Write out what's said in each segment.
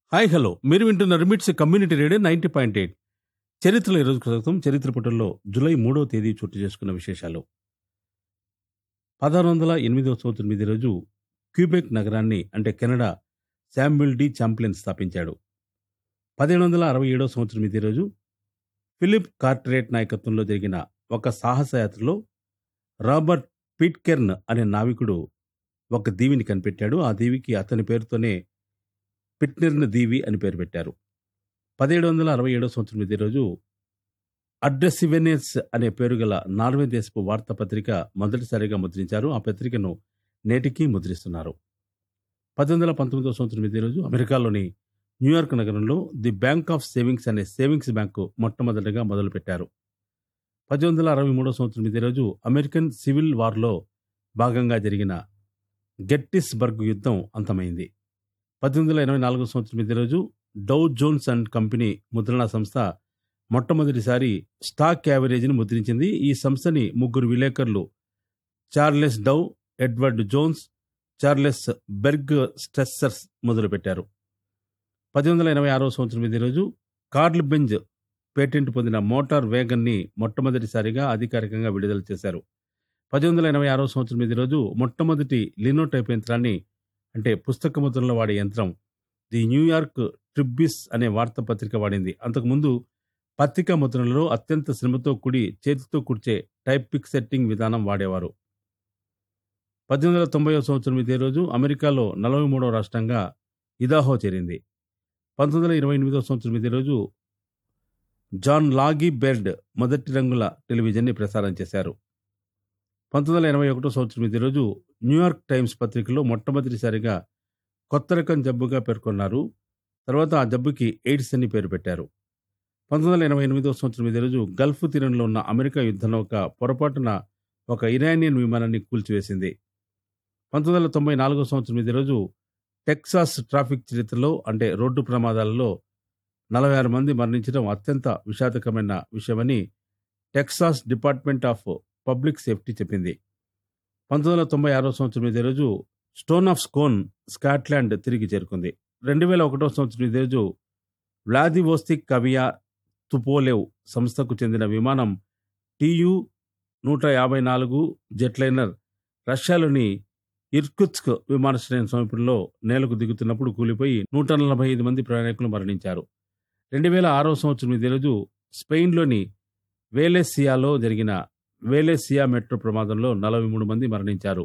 hi hello మీరు వింటున్న రిమిట్స్ community radio ninety point eight చరిత్రలో ఈరోజు స్వాగతం చరిత్ర పుటల్లో జూలై మూడవ తేదీ చోటు చేసుకున్న విశేషాలు పదహారు వందల ఎనిమిదవ సంవత్సరం ఇది రోజు క్యూబెక్ నగరాన్ని అంటే కెనడా శామ్యుల్ డి చాంప్లిన్ స్థాపించాడు పదిహేడు వందల అరవై ఏడవ సంవత్సరం ఇది రోజు ఫిలిప్ కార్టరేట్ నాయకత్వంలో జరిగిన ఒక సాహసయాత్రలో రాబర్ట్ పిట్కెర్న్ అనే నావికుడు ఒక దీవిని కనిపెట్టాడు ఆ దీవికి అతని పేరుతోనే పిట్నెర్న్ దీవి అని పేరు పెట్టారు పదిహేడు వందల అరవై ఏడవ సంవత్సరం ఇదే రోజు అడ్రసివెనెస్ అనే పేరు గల నార్వే దేశపు వార్తాపత్రిక మొదటిసారిగా ముద్రించారు ఆ పత్రికను నేటికీ ముద్రిస్తున్నారు పద్దెనిమిది వందల పంతొమ్మిదవ సంవత్సరం ఇదే రోజు అమెరికాలోని న్యూయార్క్ నగరంలో ది బ్యాంక్ ఆఫ్ సేవింగ్స్ అనే సేవింగ్స్ బ్యాంకు మొట్టమొదటిగా మొదలుపెట్టారు పద్దెనిమిది వందల అరవై మూడవ సంవత్సరం ఇదే రోజు అమెరికన్ సివిల్ వార్లో భాగంగా జరిగిన గెట్టిస్బర్గ్ యుద్ధం అంతమైంది పద్దెనిమిది వందల ఎనభై నాలుగో సంవత్సరం ఇదే రోజు డౌ జోన్స్ అండ్ కంపెనీ ముద్రణా సంస్థ మొట్టమొదటిసారి స్టాక్ యావరేజ్ని ముద్రించింది ఈ సంస్థని ముగ్గురు విలేకరులు Charles Dow Edward Jones Charles Bergstresser మొదలుపెట్టారు పద్దెనిమిది వందల ఎనభై ఆరో సంవత్సరం ఇదే రోజు కార్ల్ బెంజ్ పేటెంట్ పొందిన మోటార్ వేగన్ని మొట్టమొదటిసారిగా అధికారికంగా విడుదల చేశారు పద్దెనిమిది వందల ఎనభై ఆరో సంవత్సరం ఇదే రోజు మొట్టమొదటి లినోటైప్ యంత్రాన్ని అంటే పుస్తక ముద్రణలో వాడే యంత్రం ది న్యూయార్క్ ట్రిబ్బిస్ అనే వార్తాపత్రిక వాడింది అంతకుముందు పత్రికా ముద్రణలో అత్యంత శ్రమతో కూడి చేతితో కూర్చే టైప్ పిక్ సెట్టింగ్ విధానం వాడేవారు పద్దెనిమిది వందల తొంభై సంవత్సరం ఇదే రోజు అమెరికాలో నలభై మూడవ రాష్ట్రంగా ఇదాహో చేరింది పంతొమ్మిది వందల ఇరవై ఎనిమిదవ సంవత్సరం ఇదే రోజు జాన్ లాగీ బెర్డ్ మొదటి రంగుల టెలివిజన్ని ప్రసారం చేశారు పంతొమ్మిది వందల ఎనభై ఒకటో సంవత్సరం ఇదే రోజు న్యూయార్క్ టైమ్స్ పత్రికలో మొట్టమొదటిసారిగా కొత్త రకం జబ్బుగా పేర్కొన్నారు తర్వాత ఆ జబ్బుకి ఎయిడ్స్ అని పేరు పెట్టారు పంతొమ్మిది వందల ఎనభై ఎనిమిదో సంవత్సరం ఇదే రోజు గల్ఫ్ తీరంలో ఉన్న అమెరికా యుద్ధ నౌక పొరపాటున ఒక ఇరానియన్ విమానాన్ని కూల్చివేసింది పంతొమ్మిది వందల తొంభై నాలుగో సంవత్సరం ఇదే రోజు టెక్సాస్ ట్రాఫిక్ చరిత్రలో అంటే రోడ్డు ప్రమాదాలలో నలభై ఆరు మంది మరణించడం అత్యంత విషాదకరమైన విషయమని Texas department of public safety చెప్పింది పంతొమ్మిది వందల తొంభై ఆరో సంవత్సరం ఇదే రోజు స్టోన్ ఆఫ్ స్కోన్ స్కాట్లాండ్ తిరిగి చేరుకుంది రెండు వేల ఒకటో సంవత్సరం ఇదే రోజు వ్లాదివోస్తిక్ కవియా తుపోలేవ్ సంస్థకు చెందిన విమానం టియు నూట యాభై నాలుగు జెట్లైనర్ రష్యాలోని ఇర్కుత్స్క్ విమానాశ్రయం సమీపంలో నేలకు దిగుతున్నప్పుడు కూలిపోయి నూట నలభై ఐదు మంది ప్రయాణికులు మరణించారు రెండు వేల ఆరో సంవత్సరం ఇదే రోజు స్పెయిన్లోని వేలెసియాలో జరిగిన వేలెసియా మెట్రో ప్రమాదంలో నలభై మూడు మంది మరణించారు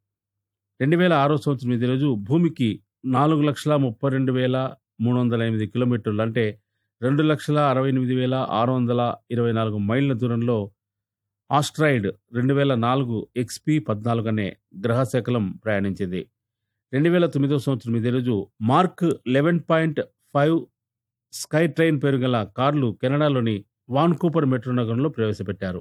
రెండు వేల ఆరో సంవత్సరం ఇదే రోజు భూమికి నాలుగు లక్షల ముప్పై రెండు వేల మూడు వందల ఎనిమిది కిలోమీటర్లు అంటే రెండు లక్షల అరవై ఎనిమిది వేల ఆరు వందల ఇరవై నాలుగు మైళ్ళ దూరంలో ఆస్ట్రాయిడ్ రెండు వేల నాలుగు ఎక్స్పి పద్నాలుగు అనే గ్రహశకలం ప్రయాణించింది రెండు వేల తొమ్మిదో సంవత్సరం ఇదే రోజు Mark eleven point five SkyTrain పేరు గల కార్లు కెనడాలోని వాన్కూపర్ మెట్రో నగరంలో ప్రవేశపెట్టారు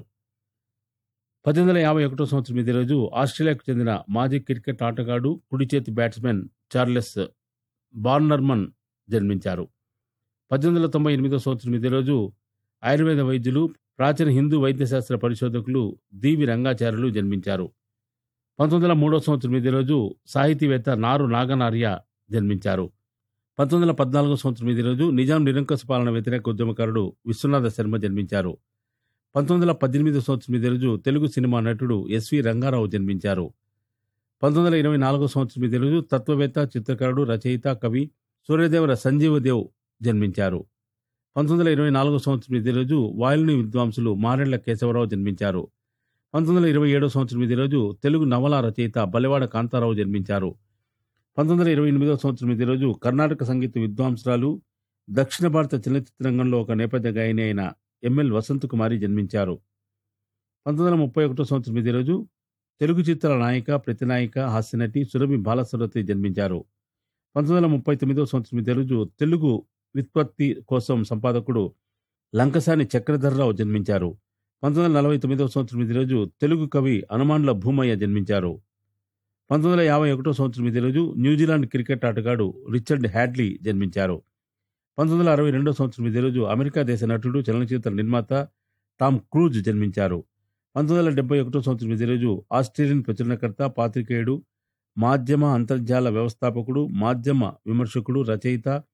పద్దెనిమిది వందల యాభై ఒకటో సంవత్సరం ఇదే రోజు ఆస్ట్రేలియాకు చెందిన మాజీ క్రికెట్ ఆటగాడు కుడి చేతి బ్యాట్స్మెన్ చార్లెస్ బార్నర్మన్ జన్మించారు పద్దెనిమిది వందల తొంభై ఎనిమిదో సంవత్సరం ఇదే రోజు ఆయుర్వేద వైద్యులు ప్రాచీన హిందూ వైద్యశాస్త్ర పరిశోధకులు దీవి రంగాచార్యులు జన్మించారు పంతొమ్మిది వందల మూడో సంవత్సరం ఇదే రోజు సాహితీవేత్త నారు నాగనార్య జన్మించారు పంతొమ్మిది వందల పద్నాలుగో సంవత్సరం ఇదే రోజు నిజాం నిరంకుశ పాలన వ్యతిరేక ఉద్యమకారుడు విశ్వనాథ శర్మ జన్మించారు పంతొమ్మిది వందల పద్దెనిమిదో సంవత్సరం ఇదే రోజు తెలుగు సినిమా నటుడు ఎస్వి రంగారావు జన్మించారు పంతొమ్మిది వందల ఇరవై నాలుగో సంవత్సరం ఇదే రోజు తత్వవేత్త చిత్రకారుడు రచయిత కవి సూర్యదేవర సంజీవదేవ్ జన్మించారు పంతొమ్మిది వందల ఇరవై నాలుగో సంవత్సరం ఇదే రోజు వాయులిని విద్వాంసులు మారెళ్ల కేశవరావు జన్మించారు పంతొమ్మిది వందల ఇరవై ఏడో సంవత్సరం ఇదే రోజు తెలుగు నవల రచయిత బలెవాడ కాంతారావు జన్మించారు పంతొమ్మిది వందల ఇరవై ఎనిమిదో సంవత్సరం ఇదే రోజు కర్ణాటక సంగీత విద్వాంసురాలు దక్షిణ భారత చలనచిత్ర రంగంలో ఒక నేపథ్య గాయని అయిన ఎంఎల్ వసంత్ కుమారి జన్మించారు పంతొమ్మిది వందల ముప్పై ఒకటో సంవత్సరం ఇదే రోజు తెలుగు చిత్రాల నాయిక ప్రతినాయిక హాస్యనటి సురభి బాలసరస్వతి జన్మించారు పంతొమ్మిది వందల ముప్పై తొమ్మిదో సంవత్సరం ఇదే రోజు తెలుగు వ్యుత్పత్తి కోసం సంపాదకుడు లంకసాని చక్రధర్రావు జన్మించారు పంతొమ్మిది వందల నలభై తొమ్మిదవ సంవత్సరం ఇదే రోజు తెలుగు కవి హనుమాన్ల భూమయ్య జన్మించారు పంతొమ్మిది వందల యాభై ఒకటో సంవత్సరం ఇదే రోజు న్యూజిలాండ్ క్రికెట్ ఆటగాడు రిచర్డ్ హ్యాడ్లీ జన్మించారు పంతొమ్మిది వందల అరవై రెండో సంవత్సరం ఇదే రోజు అమెరికా దేశ నటుడు చలనచిత్ర నిర్మాత టామ్ క్రూజ్ జన్మించారు పంతొమ్మిది వందల డెబ్బై ఒకటో సంవత్సరం ఇదే రోజు ఆస్ట్రేలియన్ ప్రచురణకర్త పాత్రికేయుడు మాధ్యమ అంతర్జాల వ్యవస్థాపకుడు మాధ్యమ విమర్శకుడు రచయిత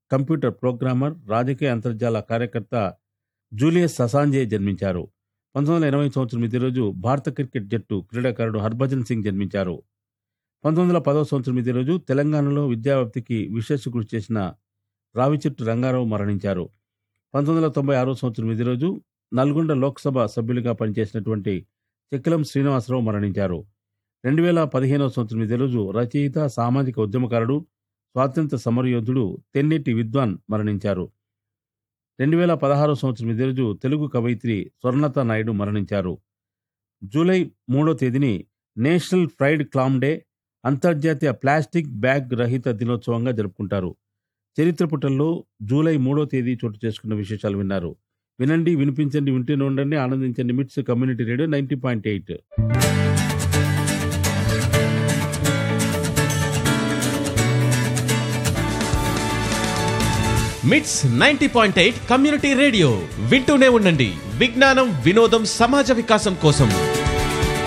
కంప్యూటర్ ప్రోగ్రామర్ రాజకీయ అంతర్జాల కార్యకర్త జూలియస్ ససాంజే జన్మించారు పంతొమ్మిది వందల ఎనభై సంవత్సరం ఇదే రోజు భారత క్రికెట్ జట్టు క్రీడాకారుడు హర్భజన్ సింగ్ జన్మించారు పంతొమ్మిది వందల పదవ సంవత్సరం ఇదే రోజు తెలంగాణలో విద్యావ్యాప్తికి విశేష కృషి చేసిన రావిచెట్టు రంగారావు మరణించారు పంతొమ్మిది వందల తొంభై ఆరో సంవత్సరం ఇదే రోజు నల్గొండ లోక్సభ సభ్యులుగా పనిచేసినటువంటి చెక్కిలం శ్రీనివాసరావు మరణించారు రెండు వేల పదిహేనవ సంవత్సరం ఇదే రోజు రచయిత సామాజిక ఉద్యమకారుడు స్వాతంత్ర సమరయోధుడు తెన్నేటి విద్వాన్ మరణించారు రెండు వేల పదహారో సంవత్సరం ఇదే రోజు తెలుగు కవయిత్రి స్వర్ణత నాయుడు మరణించారు జూలై మూడో తేదీని నేషనల్ ఫ్రైడ్ క్లామ్ డే అంతర్జాతీయ ప్లాస్టిక్ బ్యాగ్ రహిత దినోత్సవంగా జరుపుకుంటారు చరిత్ర పుటల్లో జూలై మూడో తేదీ చోటు చేసుకున్న విశేషాలు విన్నారు వినండి వినిపించండి వింటూనే ఉండండి ఆనందించండి MITS community radio ninety point eight MITS ninety point eight community radio వింటూనే ఉండండి విజ్ఞానం వినోదం సమాజ వికాసం కోసం